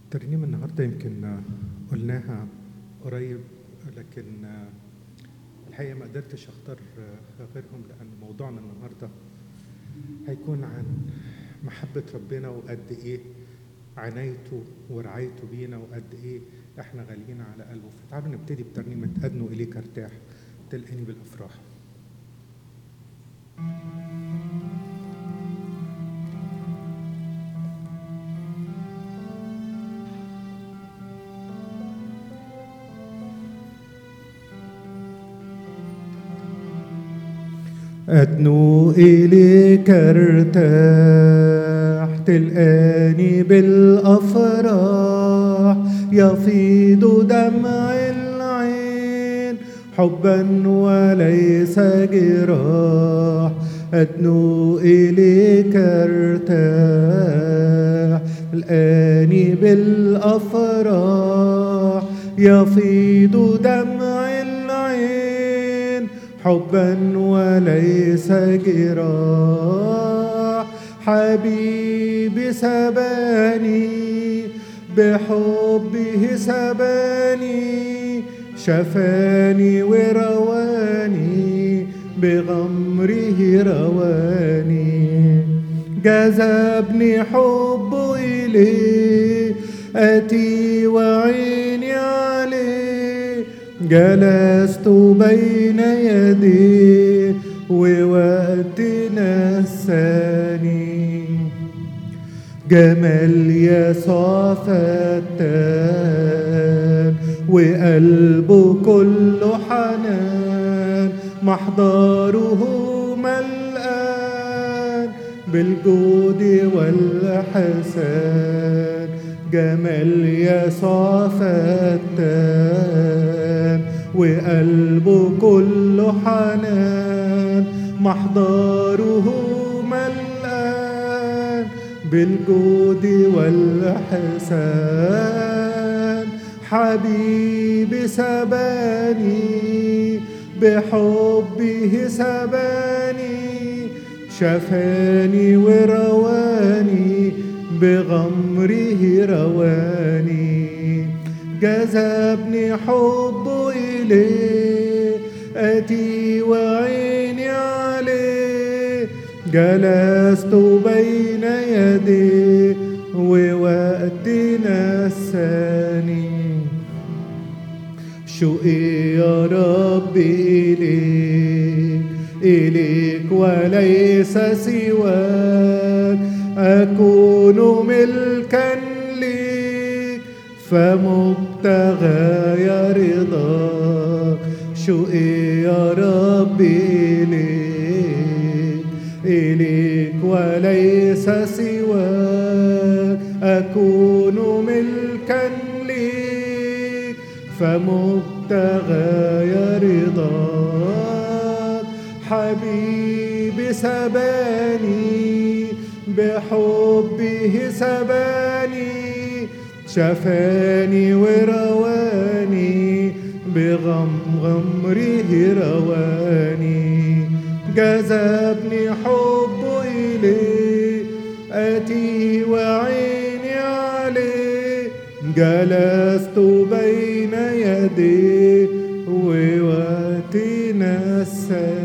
ترنيم النهارده يمكن قلناها قريب لكن الحقيقه ما قدرتش اختار غيرهم لان موضوعنا النهارده هيكون عن محبه ربنا وقد ايه عنايته ورعايته بينا وقد ايه احنا غاليين على قلبه فتعالوا نبتدي بترنيمه ادنو اليك ارتاح تلقاني بالافراح أدنو إليك ارتاح تلقاني بالأفراح يفيض دمع العين حبا وليس جراح أدنو إليك ارتاح تلقاني بالأفراح يفيض دمع العين حبا وليس جراح حبيبي سباني بحبه سباني شفاني ورواني بغمره رواني جذبني حبه إليه أتي وعيني عليه جلست بين يديه ووقت نساني جمال يسوع فتان وقلبه كله حنان محضره ملآن بالجود والحسان جمال يسوع فتان وقلبه كله حنان محضره ملآن بالجود والحسان حبيبي سباني بحبه سباني شفاني ورواني بغمره رواني جذبني حبه إليه أتي وعيني عليه جلست بين يديه ووقت نساني شوقي يا رب إليك إليك وليس سواك أكون ملكا ليك فمبتغى رضاك شوقي يا رب إليك إليك وليس سواك أكون ملكا ليك فمبتغى رضاك حبيبي سباني بحبه سباني شفاني ورواني بغمغمره رواني جذبني حبه إليه أتي وعيني عليه جلست بين يديه ووقت نساني